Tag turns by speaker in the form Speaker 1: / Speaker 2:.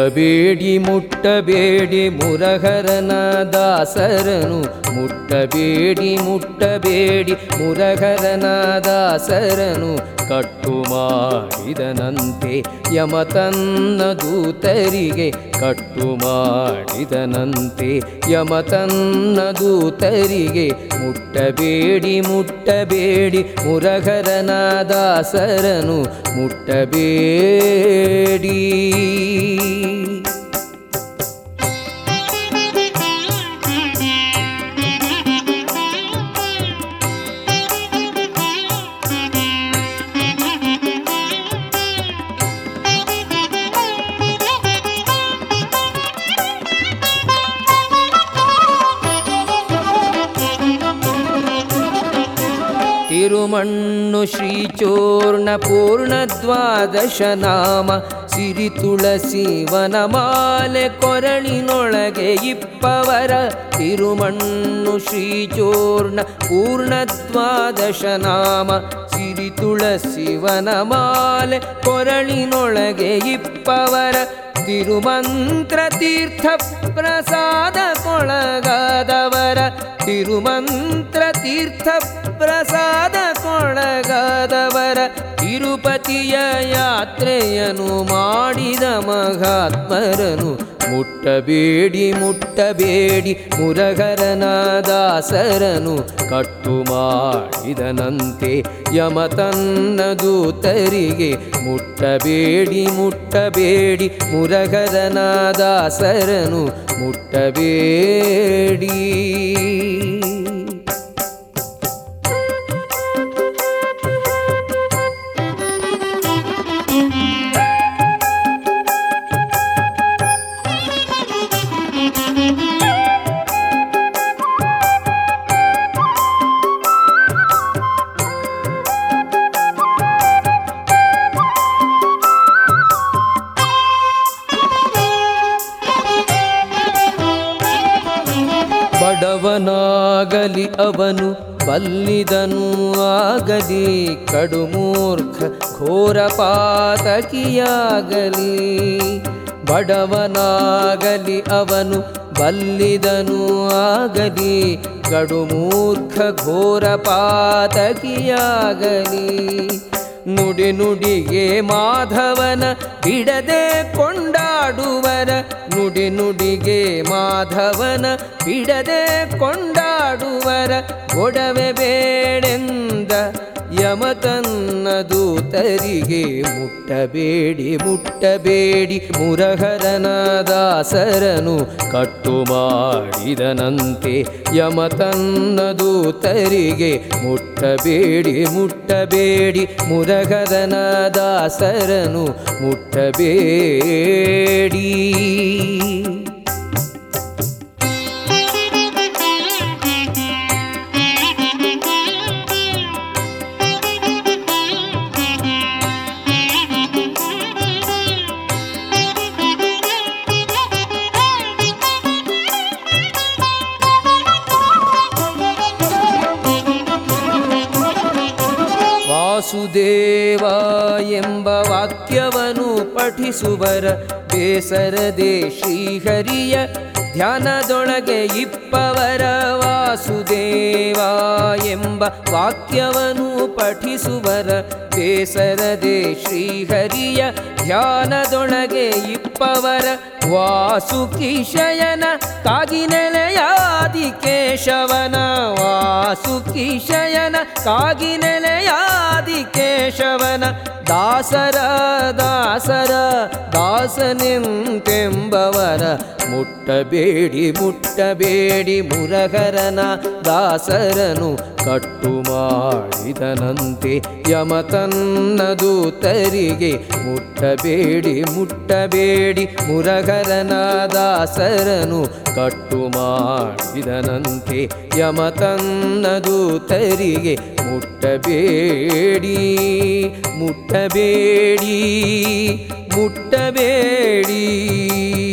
Speaker 1: ಮುಟ್ಟಬೇಡಿ ಮುಟ್ಟಬೇಡಿ ಮುರಹರನ ದಾಸರನು ಮುಟ್ಟಬೇಡಿ ಮುಟ್ಟಬೇಡಿ ಮುರಹರನ ದಾಸರನು ಕಟ್ಟು ಮಾಡಿದನಂತೆ ಯಮತನ್ನ ದೂತರಿಗೆ ಕಟ್ಟು ಮಾಡಿದನಂತೆ ಯಮತನ್ನ ದೂತರಿಗೆ ಮುಟ್ಟಬೇಡಿ ಮುಟ್ಟಬೇಡಿ ಮುರಹರನ ದಾಸರನು ಮುಟ್ಟಬೇಡಿ ತಿರುಮಣ್ಣು ಶ್ರೀಚೂರ್ಣ ಪೂರ್ಣ ದ್ವಾದಶ ನಾಮ ಸಿರಿ ತುಳಸಿ ವನಮಾಲೆ ಕೊರಳಿನೊಳಗೆ ಇಪ್ಪವರ ತಿರುಮಣ್ಣು ಶ್ರೀಚೂರ್ಣ ಪೂರ್ಣ ದ್ವಾದಶ ನಾಮ ಸಿರಿ ತುಳಸಿ ವನಮಾಲೆ ಕೊರಳಿನೊಳಗೆ ಇಪ್ಪವರ ತಿರುಮಂತ್ರ ತೀರ್ಥ ಪ್ರಸಾದ ಕೊಳಗಾದವರ ತಿರುಮಂತ್ರ ತೀರ್ಥ ಪ್ರಸಾದ ಕೊಳಗಾದವರ ತಿರುಪತಿಯ ಯಾತ್ರೆಯನ್ನು ಮಾಡಿದ ಮಹಾತ್ಮರನು ಮುಟ್ಟಬೇಡಿ ಮುಟ್ಟಬೇಡಿ ಮುರಗರನ ದಾಸರನು ಕಟ್ಟು ಮಾಡಿದನಂತೆ ಯಮತನ್ನ ದೂತರಿಗೆ ಮುಟ್ಟಬೇಡಿ ಮುಟ್ಟಬೇಡಿ ಮುರಗರನ ದಾಸರನು ಮುಟ್ಟಬೇಡಿ ಬಡವನಾಗಲಿ ಅವನು ಬಲ್ಲಿದನು ಆಗಲಿ ಕಡುಮೂರ್ಖ ಘೋರ ಪಾತಕಿಯಾಗಲಿ ಬಡವನಾಗಲಿ ಅವನು ಬಲ್ಲಿದನು ಆಗಲಿ ಕಡುಮೂರ್ಖ ಘೋರ ಪಾತಕಿಯಾಗಲಿ ನುಡಿ ನುಡಿಗೆ ಮಾಧವನ ಬಿಡದೆ ಕೊಂಡಾಡುವರ ನುಡಿ ನುಡಿಗೆ ಮಾಧವನ ಬಿಡದೆ ಕೊಂಡಾಡುವರ ಒಡವೆ ಬೇಡೆಂದ ಯಮತನ್ನ ದೂತರಿಗೆ ಮುಟ್ಟಬೇಡಿ ಮುಟ್ಟಬೇಡಿ ಮುರಹರನ ದಾಸರನು ಕಟ್ಟು ಮಾಡಿದನಂತೆ ಯಮತನ್ನ ದೂತರಿಗೆ ಮುಟ್ಟಬೇಡಿ ಮುಟ್ಟಬೇಡಿ ಮುರಹರನ ದಾಸರನು ಮುಟ್ಟಬೇಡಿ ವಾಸುದೇವ ಎಂಬ ವಾಕ್ಯವನ್ನು ಪಠಿಸುವರ ಬೇಸರದೆ ಶ್ರೀಹರಿಯ ಧ್ಯಾನದೊಳಗೆ ಇಪ್ಪವರ ವಾಸುದೇವ ಎಂಬ ವಾಕ್ಯವನ್ನು ಪಠಿಸುವರ ಬೇಸರದೆ ಶ್ರೀಹರಿಯ ಧ್ಯಾನದೊಳಗೆ ಇಪ್ಪವರ ವಾಸುಕಿಶಯನ ಕಾಗಿನೆಲೆಯಾದಿ ಕೇಶವನ ವಾಸುಕಿಶಯನ ಕಾಗಿನೆಲೆಯಾದಿ ಕೇಶವನ ದಾಸರ ದಾಸರ ದಾಸನೆಂತೆಂಬವರ ಮುಟ್ಟಬೇಡಿ ಮುಟ್ಟಬೇಡಿ ಮುರಗರನ ದಾಸರನು ಕಟ್ಟು ಮಾಡಿದನಂತೆ ಯಮತನ್ನ ದೂತರಿಗೆ ಮುಟ್ಟಬೇಡಿ ಮುಟ್ಟಬೇಡಿ ಮುರಗರನ ದಾಸರನು ಕಟ್ಟು ಮಾಡಿದನಂತೆ ಯಮತನ್ನ ದೂತರಿಗೆ ಮುಟ್ಟಬೇಡಿ ಮುಟ್ಟಬೇಡಿ ಮುಟ್ಟಬೇಡಿ